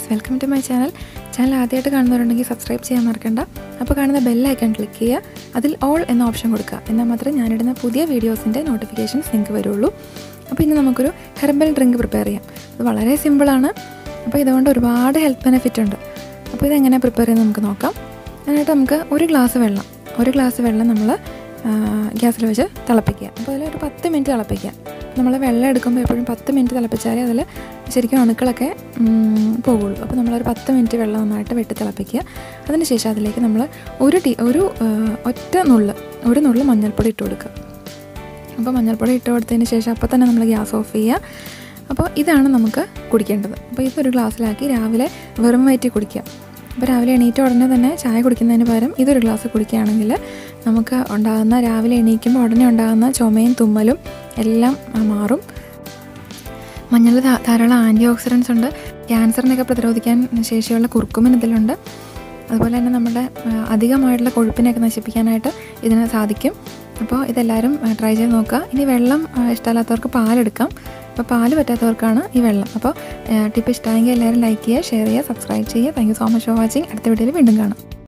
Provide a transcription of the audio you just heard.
welcome to my channel channel ആദ്യമായിട്ട് കാണുന്നവരുണ്ടെങ്കിൽ subscribe ചെയ്യാൻ മറക്കണ്ട അപ്പോൾ കാണുന്ന ബെല്ലൈക്കൺ ക്ലിക്ക് ചെയ്യുക അതിൽ ഓൾ എന്ന ഓപ്ഷൻ കൊടുക്കുക എന്നാൽ മാത്രമേ ഞാനിടുന്ന പുതിയ വീഡിയോസിൻ്റെ നോട്ടിഫിക്കേഷൻസ് നിങ്ങൾക്ക് വരുള്ളൂ അപ്പോൾ ഇന്ന് നമുക്കൊരു ഹെർബൽ ഡ്രിങ്ക് പ്രിപ്പയർ ചെയ്യാം ഇത് വളരെ സിമ്പിളാണ് അപ്പോൾ ഇതുകൊണ്ട് ഒരുപാട് ഹെൽത്ത് ബെനിഫിറ്റ് ഉണ്ട് അപ്പോൾ ഇതെങ്ങനെ പ്രിപ്പയർ ചെയ്യുന്നത് നമുക്ക് നോക്കാം അതിനായിട്ട് നമുക്ക് ഒരു ഗ്ലാസ് വെള്ളം ഒരു ഗ്ലാസ് വെള്ളം നമ്മൾ ഗ്യാസിൽ വെച്ച് തിളപ്പിക്കുക അപ്പോൾ അതിൽ ഒരു പത്ത് മിനിറ്റ് തിളപ്പിക്കുക നമ്മൾ വെള്ളം എടുക്കുമ്പോൾ എപ്പോഴും പത്ത് മിനിറ്റ് തിളപ്പിച്ചാലേ അതിൽ ശരിക്കും അണുക്കളൊക്കെ ഉം, പോകുള്ളൂ അപ്പോൾ നമ്മളൊരു പത്ത് മിനിറ്റ് വെള്ളം നന്നായിട്ട് വെട്ടി തിളപ്പിക്കുക അതിനുശേഷം അതിലേക്ക് നമ്മൾ ഒരു ടീ ഒരു ആ, ഒറ്റ നുള്ള് ഒരു നുള്ള് മഞ്ഞൾപ്പൊടി ഇട്ട് കൊടുക്കുക അപ്പോൾ മഞ്ഞൾപ്പൊടി ഇട്ട് കൊടുത്തതിന് ശേഷം അപ്പോൾ തന്നെ നമ്മൾ ഗ്യാസ് ഓഫ് ചെയ്യുക അപ്പോൾ ഇതാണ് നമുക്ക് കുടിക്കേണ്ടത് അപ്പോൾ ഇതൊരു ഗ്ലാസ്സിലാക്കി രാവിലെ വെറും വയറ്റി കുടിക്കുക അപ്പോൾ രാവിലെ എണീറ്റ ഉടനെ തന്നെ ചായ കുടിക്കുന്നതിന് പകരം ഇതൊരു ഗ്ലാസ് കുടിക്കുകയാണെങ്കിൽ നമുക്ക് ഉണ്ടാകുന്ന രാവിലെ എണീക്കുമ്പോൾ ഉടനെ ഉണ്ടാകുന്ന ചുമയും തുമ്മലും എല്ലാം ആ, മാറും മഞ്ഞൾ ധാ- ധാരാളം ആൻറ്റി ഓക്സിഡൻസ് ഉണ്ട് ക്യാൻസറിനൊക്കെ പ്രതിരോധിക്കാൻ ശേഷിയുള്ള കുറുക്കുമിൻ ഇതിലുണ്ട് അതുപോലെ തന്നെ നമ്മുടെ ആ, അധികമായിട്ടുള്ള കൊഴുപ്പിനെയൊക്കെ നശിപ്പിക്കാനായിട്ട് ഇതിന് സാധിക്കും അപ്പോൾ ഇതെല്ലാവരും ട്രൈ ചെയ്ത് നോക്കുക ഇനി വെള്ളം ആ, ഇഷ്ടമല്ലാത്തവർക്ക് പാലെടുക്കാം അപ്പോൾ പാല് പറ്റാത്തവർക്കാണ് ഈ വെള്ളം അപ്പോൾ ടിപ്പ് ഇഷ്ടമായെങ്കിൽ എല്ലാവരും ലൈക്ക് ചെയ്യുക ഷെയർ ചെയ്യുക സബ്സ്ക്രൈബ് ചെയ്യുക thank you so much for watching അടുത്ത വീഡിയോയിൽ വീണ്ടും കാണാം